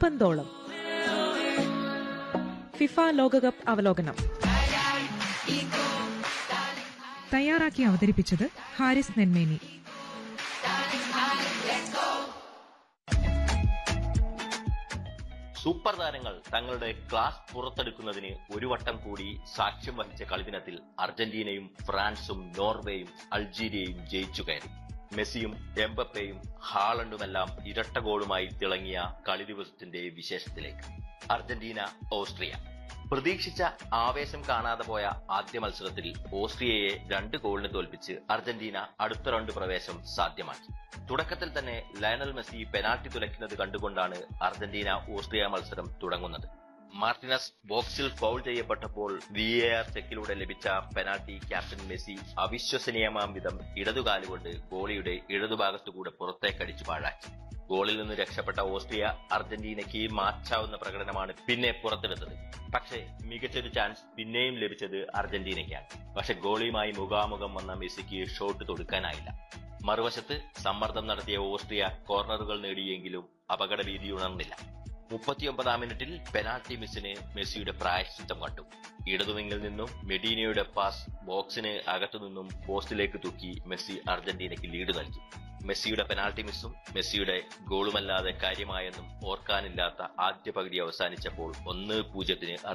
പന്തോളം FIFA ലോകകപ്പ് അവലോകനം തയ്യാറാക്കി അവതരിപ്പിച്ചത് ഹാരിസ് നെന്മേനി സൂപ്പർ താരങ്ങൾ തങ്ങളുടെ ക്ലാസ് പുറത്തെടുക്കുന്നതിന് ഒരു വട്ടം കൂടി സാക്ഷ്യം വഹിച്ച കളിദിനത്തിൽ അർജന്റീനയും ഫ്രാൻസും നോർവേയും അൾജീരിയയും ജയിച്ചു കയറി മെസ്സിയും എംബപ്പയും ഹാളണ്ടുമെല്ലാം ഇരട്ട ഗോളുമായി തിളങ്ങിയ കളി ദിവസത്തിന്റെ വിശേഷത്തിലേക്ക് അർജന്റീന ഓസ്ട്രിയ പ്രതീക്ഷിച്ച ആവേശം കാണാതെ പോയ ആദ്യ മത്സരത്തിൽ ഓസ്ട്രിയയെ രണ്ട് ഗോളിന് തോൽപ്പിച്ച് അർജന്റീന അടുത്ത റൗണ്ട് പ്രവേശം സാധ്യമാക്കി തുടക്കത്തിൽ തന്നെ ലയണൽ മെസ്സി പെനാൽറ്റി തുലയ്ക്കുന്നത് കണ്ടുകൊണ്ടാണ് അർജന്റീന ഓസ്ട്രിയ മത്സരം തുടങ്ങുന്നത് മാർട്ടിനസ് ബോക്സിൽ ഫൗൾ ചെയ്യപ്പെട്ടപ്പോൾ വി എ ആർ ചെക്കിലൂടെ ലഭിച്ച പെനാൽറ്റി ക്യാപ്റ്റൻ മെസ്സി അവിശ്വസനീയമാം വിധം ഇടതുകാലുകൊണ്ട് ഗോളിയുടെ ഇടതുഭാഗത്തുകൂടെ പുറത്തേക്കടിച്ചു പാഴാക്കി ഗോളിൽ നിന്ന് രക്ഷപ്പെട്ട ഓസ്ട്രിയ അർജന്റീനയ്ക്ക് മാച്ചാവുന്ന പ്രകടനമാണ് പിന്നെ പുറത്തെടുത്തത് പക്ഷേ മികച്ചൊരു ചാൻസ് പിന്നെയും ലഭിച്ചത് അർജന്റീനയ്ക്കാണ് പക്ഷെ ഗോളിയുമായി മുഖാമുഖം വന്ന മെസ്സിക്ക് ഷോട്ട് തൊടുക്കാനായില്ല മറുവശത്ത് സമ്മർദ്ദം നടത്തിയ ഓസ്ട്രിയ കോർണറുകൾ നേടിയെങ്കിലും അപകട ഭീതി ഉണർന്നില്ല മുപ്പത്തിയൊമ്പതാം മിനിറ്റിൽ പെനാൽറ്റി മിസ്സിന് മെസ്സിയുടെ പ്രായശ്ചിത്തം കണ്ടു ഇടതുവിങ്ങിൽ നിന്നും മെഡീനയുടെ പാസ് ബോക്സിന് അകത്തുനിന്നും പോസ്റ്റിലേക്ക് തൂക്കി മെസ്സി അർജന്റീനയ്ക്ക് ലീഡ് നൽകി മെസ്സിയുടെ പെനാൽറ്റി മിസ്സും മെസ്സിയുടെ ഗോളുമല്ലാതെ കാര്യമായെന്നും ഓർക്കാനില്ലാത്ത ആദ്യ പകുതി അവസാനിച്ചപ്പോൾ ഒന്ന് പൂജ്യത്തിന്